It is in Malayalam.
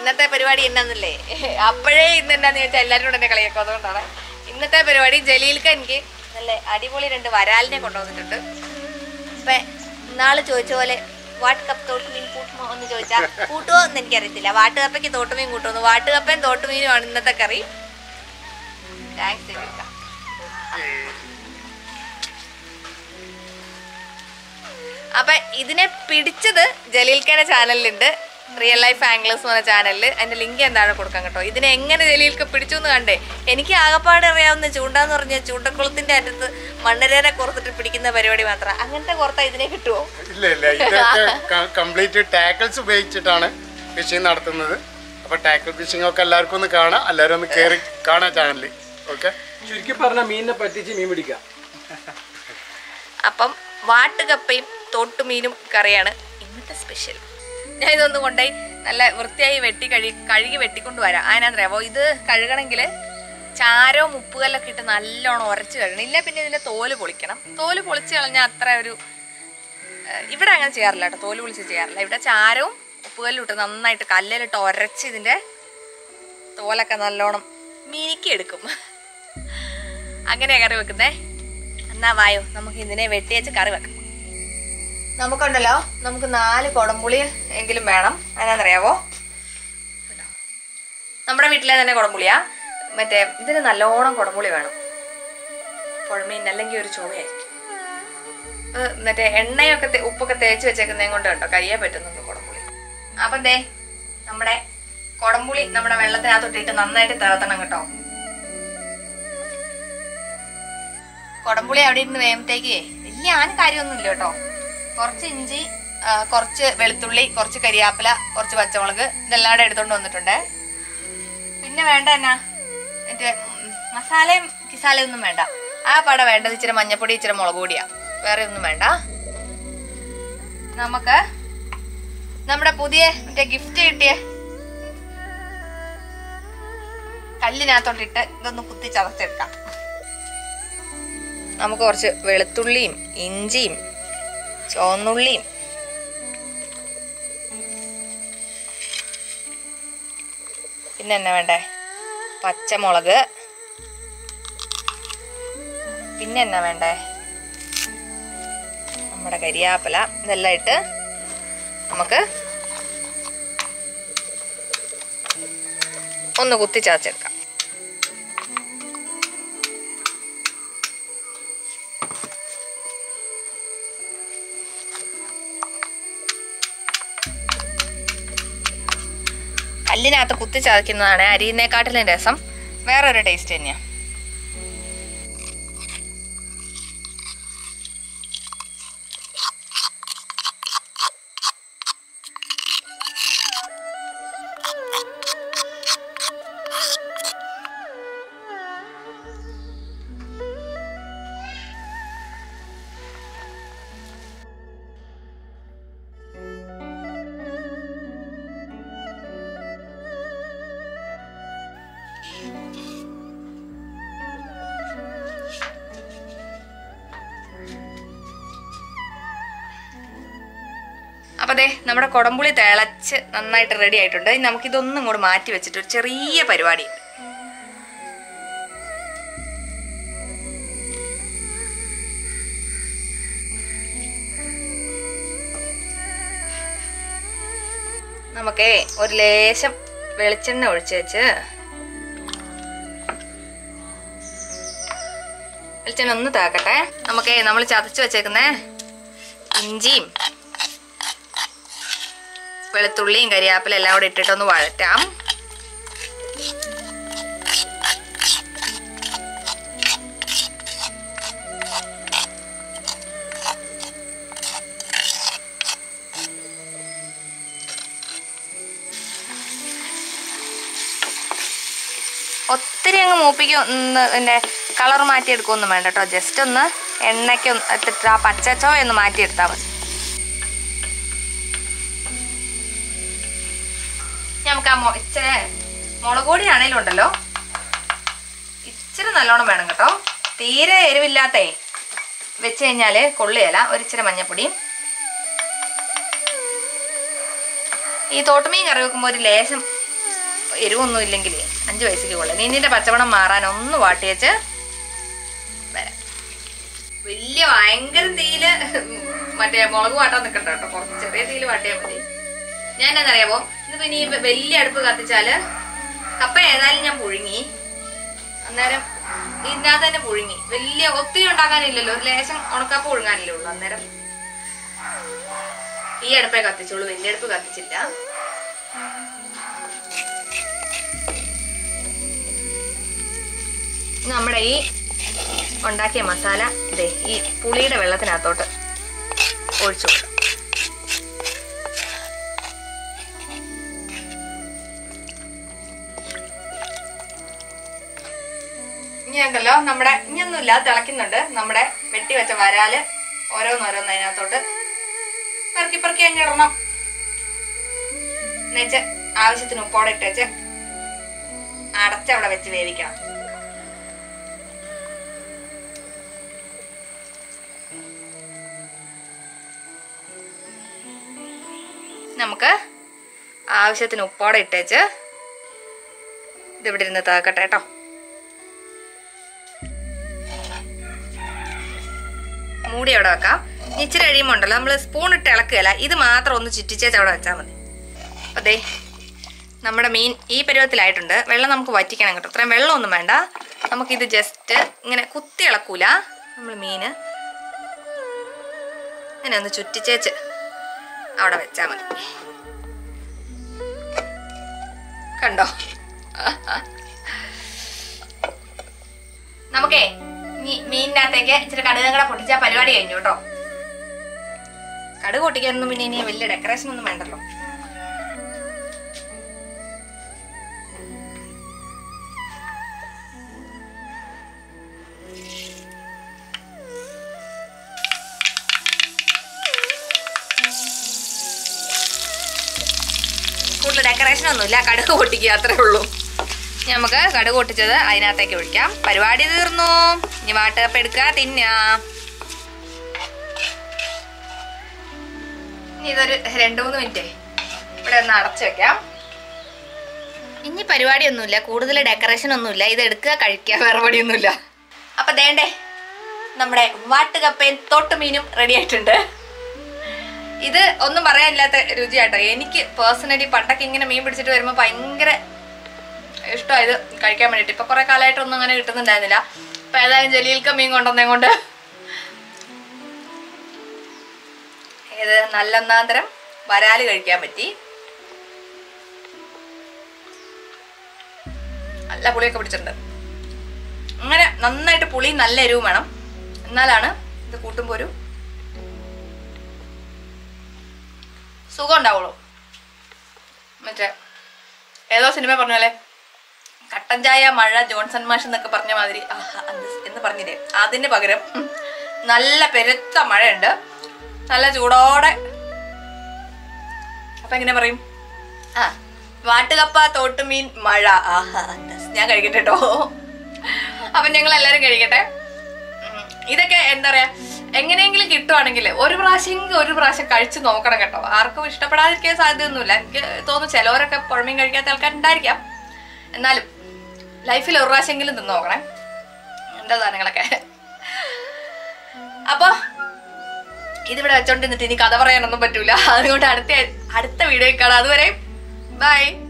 ഇന്നത്തെ പരിപാടി എന്നാന്നല്ലേ അപ്പോഴേ ഇന്ന് എന്നാന്ന് ചോദിച്ചാൽ എല്ലാവരും കൂടെ എന്നെ കളിയാക്കും അതുകൊണ്ടാണ് ഇന്നത്തെ പരിപാടി ജലീൽക്ക എനിക്ക് നല്ല അടിപൊളി രണ്ട് വരാലിനെ കൊണ്ടുവന്നിട്ടുണ്ട് അപ്പൊ ഇന്നാള് ചോദിച്ച പോലെ വാട്ട് കപ്പ് തോട്ടുമീൻ കൂട്ടുമോ എന്ന് ചോദിച്ചാൽ കൂട്ടുമോ എന്ന് എനിക്കറിയത്തില്ല വാട്ടുകപ്പയ്ക്ക് തോട്ടുമീൻ കൂട്ടുമെന്ന് വാട്ടുകപ്പയും തോട്ടുമീനുമാണ് ഇന്നത്തെ കറി താങ്ക്സ് ജലീൽക്ക അപ്പൊ ഇതിനെ പിടിച്ചത് ജലീൽക്കയുടെ ചാനലിലുണ്ട് റിയൽ ലൈഫ് ആംഗ്ലേഴ്സ് എന്ന ചാനലിൽ അതിന്റെ ലിങ്ക് എന്താണ് കൊടുക്കാൻ കേട്ടോ ഇതിനെ എങ്ങനെ ജലീൽക്ക പിടിച്ചു എന്ന് കണ്ടേ എനിക്ക് ആകപ്പാട് അറിയാവുന്ന ചൂണ്ടാന്ന് പറഞ്ഞ ചൂണ്ടക്കുളത്തിന്റെ അറ്റത്ത് മണ്ണരേനെ കുറത്തിട്ട് പിടിക്കുന്ന പരിപാടി മാത്രം അങ്ങനത്തെ കുറത്ത ഇതിനെ കിട്ടുമോ ഇല്ല ഇല്ല ഇതൊക്കെ കംപ്ലീറ്റ് ടാക്കിൾസ് ഉപയോഗിച്ചിട്ടാണ് ഫിഷിംഗ് നടത്തുന്നത് അപ്പൊ ടാക്കിൾ ഫിഷിംഗ് ഒക്കെ എല്ലാവർക്കും ഒന്ന് കാണാം എല്ലാവരും ഒന്ന് കയറി കാണാം ചാനലിൽ ഓക്കെ ചുരുക്കി പറഞ്ഞ മീനിനെ പറ്റിച്ച് മീൻ പിടിക്കാം അപ്പം വാട്ടുകപ്പയും തോട്ടുമീനും കറിയാണ് ഇന്നത്തെ സ്പെഷ്യൽ ഞാൻ ഇതൊന്നും കൊണ്ടുപോയി നല്ല വൃത്തിയായി വെട്ടി കഴുകി കഴുകി വെട്ടിക്കൊണ്ട് വരാം അതിനകത്തറിയാമോ ഇത് കഴുകണമെങ്കിൽ ചാരവും ഉപ്പുകല്ലൊക്കെ ഇട്ട് നല്ലോണം ഉരച്ച് കഴുകണം ഇല്ല പിന്നെ ഇതിന്റെ തോല് പൊളിക്കണം തോല് പൊളിച്ച് കളഞ്ഞാൽ അത്ര ഒരു ഏഹ്, ഇവിടെ അങ്ങനെ ചെയ്യാറില്ല കേട്ടോ തോല് പൊളിച്ച് ചെയ്യാറില്ല ഇവിടെ ചാരവും ഉപ്പുകല്ലും ഇട്ട് നന്നായിട്ട് കല്ലിലിട്ട് ഉരച്ച് ഇതിന്റെ തോലൊക്കെ നല്ലോണം മിനുക്കി എടുക്കും അങ്ങനെയാ കറി വെക്കുന്നേ എന്നാ വായോ നമുക്ക് ഇതിനെ വെട്ടിയേച്ച് കറി വെക്കാം നമുക്കുണ്ടല്ലോ നമുക്ക് നാല് കുടംപുളി എങ്കിലും വേണം അതിനാന്നറിയാവോ നമ്മുടെ വീട്ടിലെ തന്നെ കുടംപുളിയാ മറ്റേ ഇതിന് നല്ലോണം കുടംപുളി വേണം പുഴമീൻ അല്ലെങ്കിൽ ഒരു ചുവയായിരിക്കും ഇത് മറ്റേ എണ്ണയൊക്കെ തേ- ഉപ്പൊക്കെ തേച്ച് വെച്ചേക്കുന്നതും കൊണ്ട് കേട്ടോ കയ്യെ പറ്റുന്നുണ്ട് കുടംപുളി അപ്പം ദേ നമ്മുടെ കുടംപുളി നമ്മുടെ വെള്ളത്തിനകത്തൊട്ടിട്ട് നന്നായിട്ട് തിളത്തണം കേട്ടോ കുടംപുളി അവിടെ ഇരുന്ന് വേമ്പത്തേക്ക് വലിയ ആന കാര്യമൊന്നുമില്ല കേട്ടോ കുറച്ച് ഇഞ്ചി ആ, കുറച്ച് വെളുത്തുള്ളി കുറച്ച് കരിയാപ്പില കുറച്ച് പച്ചമുളക് ഇതെല്ലാം കൂടെ എടുത്തോണ്ട് വന്നിട്ടുണ്ട് പിന്നെ വേണ്ട എന്നാ മറ്റേ ഉം, മസാലയും കിസാലയും ഒന്നും വേണ്ട ആ പട വേണ്ടത് ഇച്ചിരി മഞ്ഞപ്പൊടി ഇച്ചിരി മുളക് പൊടിയാ വേറെ ഒന്നും വേണ്ട നമുക്ക് നമ്മുടെ പുതിയ മറ്റേ ഗിഫ്റ്റ് കിട്ടിയ കല്ലിനകത്തോട്ടിട്ട് ഇതൊന്ന് കുത്തി ചതച്ചെടുക്കാം നമുക്ക് കുറച്ച് വെളുത്തുള്ളിയും ഇഞ്ചിയും ചുവന്നുള്ളിയും പിന്നെ എന്നാ വേണ്ടേ പച്ചമുളക് പിന്നെ എന്നാ വേണ്ടേ നമ്മുടെ കരിയാപ്പില ഇതെല്ലാം ഇട്ട് നമുക്ക് ഒന്ന് കുത്തി ചതച്ചെടുക്കാം കല്ലിനകത്ത് കുത്തി ചതയ്ക്കുന്നതാണ് അരിയുന്നേക്കാട്ടിലും രസം വേറൊരു ടേസ്റ്റ് തന്നെയാണ് അപ്പൊ അതെ നമ്മുടെ കുടംപുളി തിളച്ച് നന്നായിട്ട് റെഡി ആയിട്ടുണ്ട് ഇനി നമുക്കിതൊന്നും കൂടെ മാറ്റി വെച്ചിട്ട് ഒരു ചെറിയ പരിപാടി നമുക്കേ ഒരു ലേശം വെളിച്ചെണ്ണ ഒഴിച്ച് വെച്ച് വെളിച്ചെണ്ണ ഒന്ന് താക്കട്ടെ നമുക്കേ നമ്മൾ ചതച്ച് വെച്ചേക്കുന്നേ ഇഞ്ചിയും വെളുത്തുള്ളിയും കരിയാപ്പില എല്ലാം കൂടെ ഇട്ടിട്ടൊന്ന് വഴറ്റാം ഒത്തിരി അങ്ങ് മൂപ്പിക്കും പിന്നെ കളർ മാറ്റിയെടുക്കുകയൊന്നും വേണ്ട കേട്ടോ ജസ്റ്റ് ഒന്ന് എണ്ണയ്ക്ക് ഒന്ന് ഇട്ടിട്ട് ആ പച്ചച്ചോ ഒന്ന് മാറ്റിയെടുത്താൽ മതി നമുക്ക് ആ മൊ ഇച്ചിരി മുളക് പൊടി ആണേലും ഉണ്ടല്ലോ ഇച്ചിരി നല്ലോണം വേണം കേട്ടോ തീരെ എരിവില്ലാത്തേ വെച്ച് കഴിഞ്ഞാൽ കൊള്ളുകയില്ല ഒരിച്ചിരി മഞ്ഞപ്പൊടിയും ഈ തോട്ടുമീൻ കറി വെക്കുമ്പോൾ ഒരു ലേശം എരിവൊന്നും ഇല്ലെങ്കിൽ അഞ്ച് വയസ്സിക്ക് കൊള്ളാം നീനിന്റെ പച്ചവണം മാറാൻ ഒന്ന് വാട്ടിയേച്ച് വരാം വലിയ ഭയങ്കര തീയില് മറ്റേ മുളക് വാട്ടാൻ നിൽക്കണ്ട കേട്ടോ കുറച്ച് ചെറിയ തീയില് വാട്ടിയാൽ മതി ഞാൻ എന്നറിയാമോ ഇന്നിപ്പോ ഇനി വലിയ അടുപ്പ് കത്തിച്ചാല് കപ്പ ഏതായാലും ഞാൻ പുഴുങ്ങി അന്നേരം ഇതിനകത്ത് തന്നെ പുഴുങ്ങി വലിയ ഒത്തിരി ഉണ്ടാക്കാനില്ലല്ലോ ഒരു ലേശം ഉണക്കപ്പ പുഴുങ്ങാനല്ലേ ഉള്ളൂ അന്നേരം ഈ അടുപ്പേ കത്തിച്ചുള്ളൂ വലിയ അടുപ്പ് കത്തിച്ചില്ല ഇനി നമ്മുടെ ഈ ഉണ്ടാക്കിയ മസാല ദേ ഈ പുളിയുടെ വെള്ളത്തിനകത്തോട്ട് ഒഴിച്ചു കൊടുക്കാം ഇനി ഉണ്ടല്ലോ നമ്മുടെ ഇനിയൊന്നുമില്ല തിളയ്ക്കുന്നുണ്ട് നമ്മുടെ വെട്ടി വെച്ച വരാല് ഓരോന്നോരോന്ന് അതിനകത്തോട്ട് പെറുക്കി പെറുക്കി അങ്ങ് ഇടണം എന്നുവെച്ച് ആവശ്യത്തിന് ഉപ്പോടെ ഇട്ടേച്ച് അടച്ചവിടെ വെച്ച് വേവിക്കണം നമുക്ക് ആവശ്യത്തിന് ഉപ്പോടെ ഇട്ടേച്ച് ഇതിവിടെ ഇരുന്ന് തേക്കട്ടെ കേട്ടോ മൂടി അവിടെ വെക്കാം ഇനി ഇച്ചിരി കഴിയുമ്പോൾ ഉണ്ടല്ലോ നമ്മൾ സ്പൂൺ ഇട്ട് ഇളക്കുകയല്ല ഇത് മാത്രം ഒന്ന് ചുറ്റിച്ചേച്ച് അവിടെ വെച്ചാൽ മതി അതെ നമ്മുടെ മീൻ ഈ പരുവത്തിലായിട്ടുണ്ട് വെള്ളം നമുക്ക് വറ്റിക്കണം കേട്ടോ അത്രയും വെള്ളമൊന്നും വേണ്ട നമുക്കിത് ജസ്റ്റ് ഇങ്ങനെ കുത്തി ഇളക്കൂല നമ്മൾ മീന് ഇങ്ങനെ ഒന്ന് ചുറ്റിച്ചേച്ച് അവിടെ വെച്ചാൽ മതി കണ്ടോ നമുക്കേ ഇനി മീനിനകത്തേക്ക് ഇച്ചിരി കടുകും കൂടെ പൊട്ടിച്ച പരിപാടി കഴിഞ്ഞു കേട്ടോ കടുക് പൊട്ടിക്കാനൊന്നും പിന്നെ ഇനി വലിയ ഡെക്കറേഷൻ ഒന്നും വേണ്ടല്ലോ കൂടുതൽ ഡെക്കറേഷൻ ഒന്നുമില്ല കടുക് പൊട്ടിക്കുക അത്രേ ഉള്ളൂ ഇനി നമുക്ക് കടുക് പൊട്ടിച്ചത് അതിനകത്തേക്ക് ഒഴിക്കാം പരിപാടി തീർന്നു ഇനി വാട്ടുകപ്പ് എടുക്കുക തിന്നാം ഇനി ഇതൊരു രണ്ട് മൂന്ന് മിനിറ്റ് ഇവിടെ ഒന്ന് അടച്ചു വെക്കാം ഇനി പരിപാടിയൊന്നുമില്ല കൂടുതൽ ഡെക്കറേഷൻ ഒന്നുമില്ല ഇത് എടുക്കുക കഴിക്കുക വേറെ പണിയൊന്നുമില്ല അപ്പൊ ദേണ്ടേ നമ്മുടെ വാട്ടുകപ്പയും തോട്ടുമീനും റെഡി ആയിട്ടുണ്ട് ഇത് ഒന്നും പറയാനില്ലാത്ത രുചിയാട്ടോ എനിക്ക് പേഴ്സണലി പണ്ടൊക്കെ ഇങ്ങനെ മീൻ പിടിച്ചിട്ട് വരുമ്പോൾ ഭയങ്കര ഇഷ്ടമാണ് ഇത് കഴിക്കാൻ വേണ്ടിയിട്ട് ഇപ്പൊ കുറെ കാലമായിട്ടൊന്നും അങ്ങനെ കിട്ടുന്നുണ്ടായിരുന്നില്ല അപ്പൊ ഏതായാലും ജലീൽക്ക മീൻ കൊണ്ടുവന്നേ കൊണ്ട് ഇത് നല്ലൊന്നാന്തരം വരാല് കഴിക്കാൻ പറ്റി നല്ല പുളിയൊക്കെ പിടിച്ചിട്ടുണ്ട് അങ്ങനെ നന്നായിട്ട് പുളി നല്ല എരിവും വേണം എന്നാലാണ് ഇത് കൂട്ടുമ്പോൾ ഒരു സുഖം ഉണ്ടാവുള്ളൂ മറ്റേ ഏതോ സിനിമ പറഞ്ഞ പോലെ കട്ടൻ ചായ മഴ ജോൺസൺ മാഷ് എന്നൊക്കെ പറഞ്ഞ മാതിരി ആഹാ, അത് എന്ന് പറഞ്ഞില്ലേ അതിന് പകരം നല്ല പെരുത്ത മഴയുണ്ട് നല്ല ചൂടോടെ അപ്പൊ എങ്ങനെ പറയും ആ വാട്ടുകപ്പ തോട്ടുമീൻ മഴ ആഹാ അന്തസ്. ഞാൻ കഴിക്കട്ടെ കേട്ടോ അപ്പൊ ഞങ്ങൾ എല്ലാരും കഴിക്കട്ടെ ഉം. ഇതൊക്കെ എന്താ പറയാ എങ്ങനെയെങ്കിലും കിട്ടുവാണെങ്കിൽ ഒരു പ്രാവശ്യം ഒരു പ്രാവശ്യം കഴിച്ചു നോക്കണം കേട്ടോ ആർക്കും ഇഷ്ടപ്പെടാതിരിക്കാൻ സാധ്യതയൊന്നുമില്ല എനിക്ക് തോന്നുന്നു ചിലവരൊക്കെ പുഴമീൻ കഴിക്കാത്ത ആൾക്കാരുണ്ടായിരിക്കാം എന്നാലും ലൈഫിൽ ഒരു പ്രാവശ്യമെങ്കിലും തിന്നു നോക്കണേ എന്താ സാധനങ്ങളൊക്കെ അപ്പൊ ഇതിവിടെ വെച്ചോണ്ടിരുന്നിട്ട് ഇനി കഥ പറയാനൊന്നും പറ്റൂല അതുകൊണ്ട് അടുത്ത അടുത്ത വീഡിയോ കാണാം അതുവരെ ബൈ